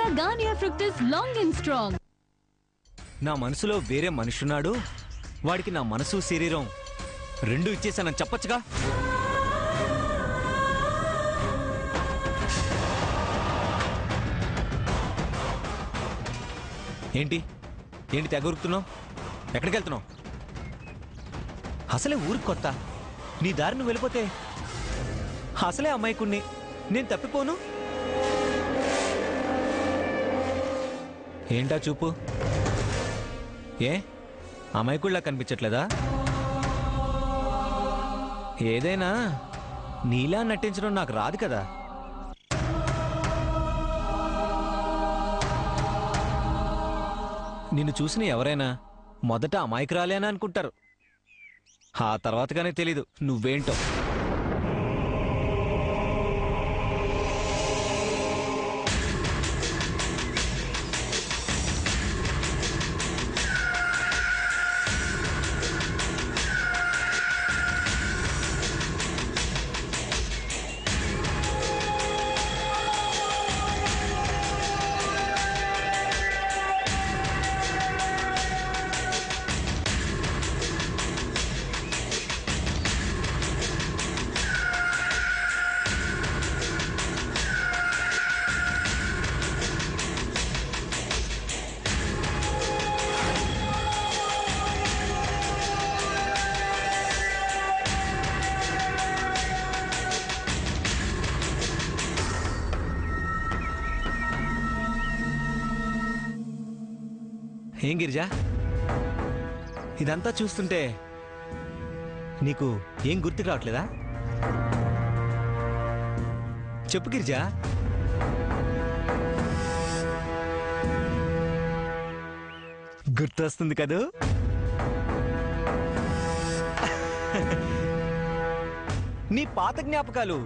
కొత్త Garnier Fructis long and strong నా మనసులో వేరే మనుషున్నాడు వాడికి నా మనసు శరీరం రెండు ఇచ్చేసానని చెప్పొచ్చుగా ఏంటి ఏంటి తెగరుకుతున్నావు ఎక్కడికి వెళ్తున్నావు అసలే ఊరికి కొత్త నీ దారి నువ్వు వెళ్ళిపోతే అసలే అమ్మాయికుణ్ణి నేను తప్పిపోను ఏంటా చూపు ఏ అమాయకుడిలా కనిపించట్లేదా ఏదైనా నీలా నటించడం నాకు రాదు కదా నిన్ను చూసిన ఎవరైనా మొదట అమాయకురాలే అని అనుకుంటారు ఆ తర్వాతగానే తెలీదు నువ్వేంటో ఏం గిరిజా ఇదంతా చూస్తుంటే నీకు ఏం గుర్తుకు రావట్లేదా చెప్పు గిరిజా గుర్తొస్తుంది కదూ నీ పాత జ్ఞాపకాలు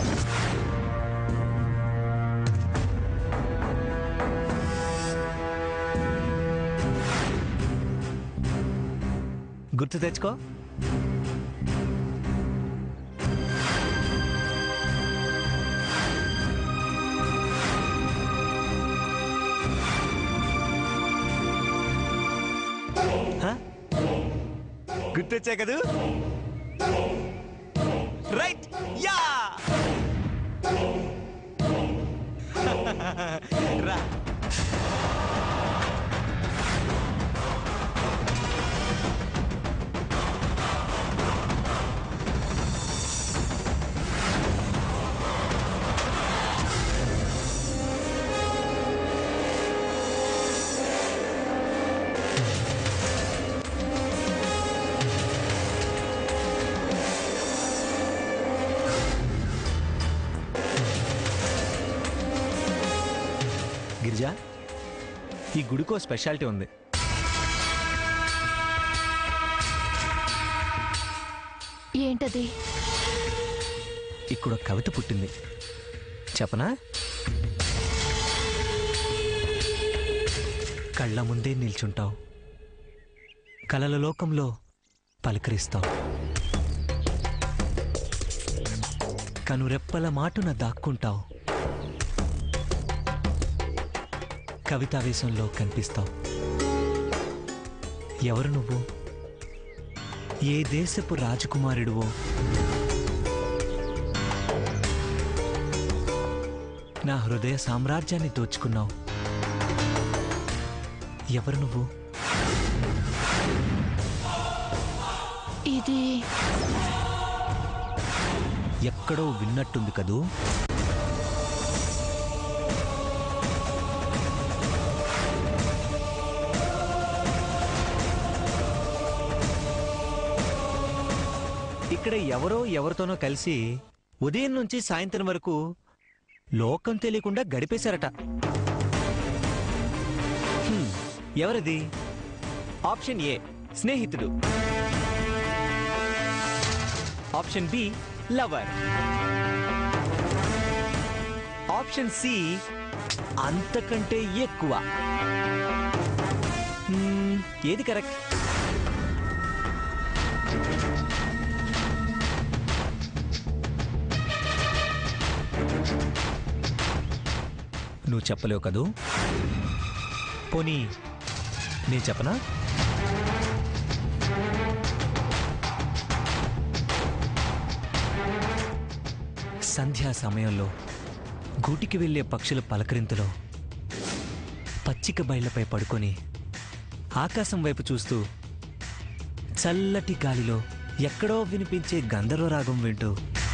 గుర్తు తెచ్చుకో హ? గుర్తొచ్చా కదూ రైట్ యా రా గిరిజా ఈ గుడికో స్పెషాలిటీ ఉంది ఏంటది ఇక్కడ ఒక కవిత పుట్టింది చెప్పనా కళ్ళ ముందే నిల్చుంటావు కలల లోకంలో పలకరిస్తావు కనురెప్పల మాటున దాక్కుంటావు కవితావేశంలో కనిపిస్తావు ఎవరు నువ్వు ఏ దేశపు రాజకుమారుడువో నా హృదయ సామ్రాజ్యాన్ని దోచుకున్నావు ఎవరు నువ్వు ఇది ఎక్కడో విన్నట్టుంది కదూ ఇక్కడ ఎవరో ఎవరితోనో కలిసి ఉదయం నుంచి సాయంత్రం వరకు లోకం తెలియకుండా గడిపేశారట హ్మ్, ఎవరిది ఆప్షన్ ఏ స్నేహితుడు option B lover option C అంతకంటే ఎక్కువ హ్మ్, ఏది కరెక్ట్ నువ్వు చెప్పలేవు కదూ పోనీ నేను చెప్పనా సంధ్యా సమయంలో గూటికి వెళ్ళే పక్షుల పలకరింతలో పచ్చిక బయళ్లపై పడుకొని ఆకాశం వైపు చూస్తూ చల్లటి గాలిలో ఎక్కడో వినిపించే గంధర్వ రాగం వింటూ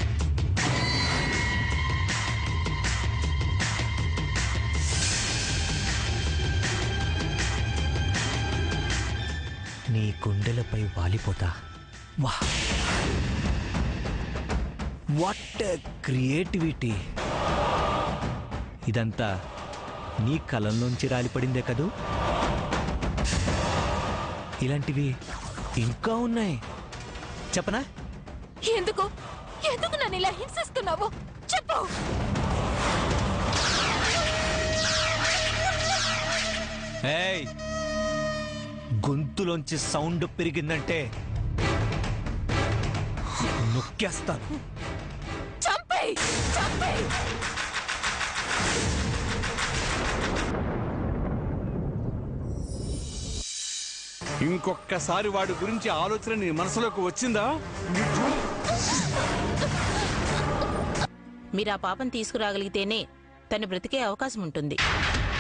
నీ గుండెలపై వాలిపోతా వా వాట్ క్రియేటివిటీ ఇదంతా నీ కలంలోంచి రాలిపడిందే కదూ ఇలాంటివి ఇంకా ఉన్నాయి చెప్పనా ఎందుకు ఎందుకు నన్ను ఇలా హింసిస్తున్నావు చెప్పు ఏయ్ గొంతులోంచి సౌండ్ పెరిగిందంటే నొక్కేస్తాను చంపేయ్ చంపేయ్ ఇంకొక్కసారి వాడి గురించి ఆలోచన నీ మనసులోకి వచ్చిందా మీరు ఆ పాపను తీసుకురాగలిగితేనే తను బ్రతికే అవకాశం ఉంటుంది